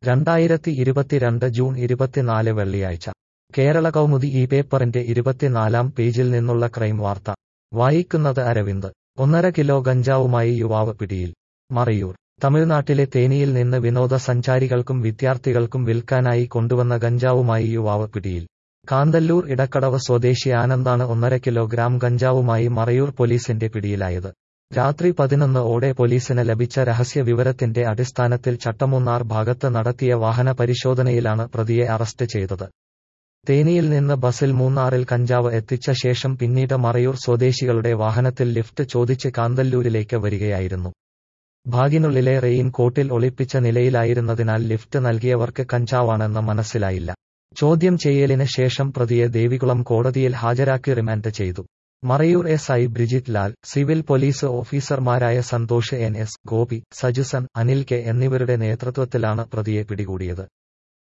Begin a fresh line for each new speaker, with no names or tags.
രണ്ടായിരത്തി ഇരുപത്തിരണ്ട് ജൂൺ ഇരുപത്തിനാല് വെള്ളിയാഴ്ച കേരള കൗമുദി ഈ പേപ്പറിന്റെ ഇരുപത്തിനാലാം പേജിൽ നിന്നുള്ള ക്രൈം വാർത്ത വായിക്കുന്നത് അരവിന്ദ് ഒന്നര കിലോ ഗഞ്ചാവുമായി യുവാവ് പിടിയിൽ മറയൂർ തമിഴ്നാട്ടിലെ തേനിയിൽ നിന്ന് വിനോദസഞ്ചാരികൾക്കും വിദ്യാർത്ഥികൾക്കും വിൽക്കാനായി കൊണ്ടുവന്ന ഗഞ്ചാവുമായി യുവാവ് പിടിയിൽ കാന്തല്ലൂർ ഇടക്കടവ് സ്വദേശി ആനന്ദാണ് ഒന്നര കിലോഗ്രാം ഗഞ്ചാവുമായി മറയൂർ പോലീസിന്റെ പിടിയിലായത് രാത്രി പതിനൊന്ന് ഓടെ പോലീസിന് ലഭിച്ച രഹസ്യ വിവരത്തിന്റെ അടിസ്ഥാനത്തിൽ ചട്ടമൂന്നാർ ഭാഗത്ത് നടത്തിയ വാഹന പരിശോധനയിലാണ് പ്രതിയെ അറസ്റ്റ് ചെയ്തത് തേനിയിൽ നിന്ന് ബസിൽ മൂന്നാറിൽ കഞ്ചാവ് എത്തിച്ച ശേഷം പിന്നീട് മറയൂർ സ്വദേശികളുടെ വാഹനത്തിൽ ലിഫ്റ്റ് ചോദിച്ച് കാന്തല്ലൂരിലേക്ക് വരികയായിരുന്നു ബാഗിനുള്ളിലെ റെയിൻ കോട്ടിൽ ഒളിപ്പിച്ച നിലയിലായിരുന്നതിനാൽ ലിഫ്റ്റ് നൽകിയവർക്ക് കഞ്ചാവാണെന്ന് മനസ്സിലായില്ല ചോദ്യം ചെയ്യലിന് ശേഷം പ്രതിയെ ദേവികുളം കോടതിയിൽ ഹാജരാക്കി റിമാൻഡ് ചെയ്തു Marayur S I Brijith Lal civil police ഓഫീസർമാരായ Santhosh N S Gopi Sajusan Anil K എന്നിവരുടെ നേതൃത്വത്തിലാണ് പ്രതിയെ പിടികൂടിയത്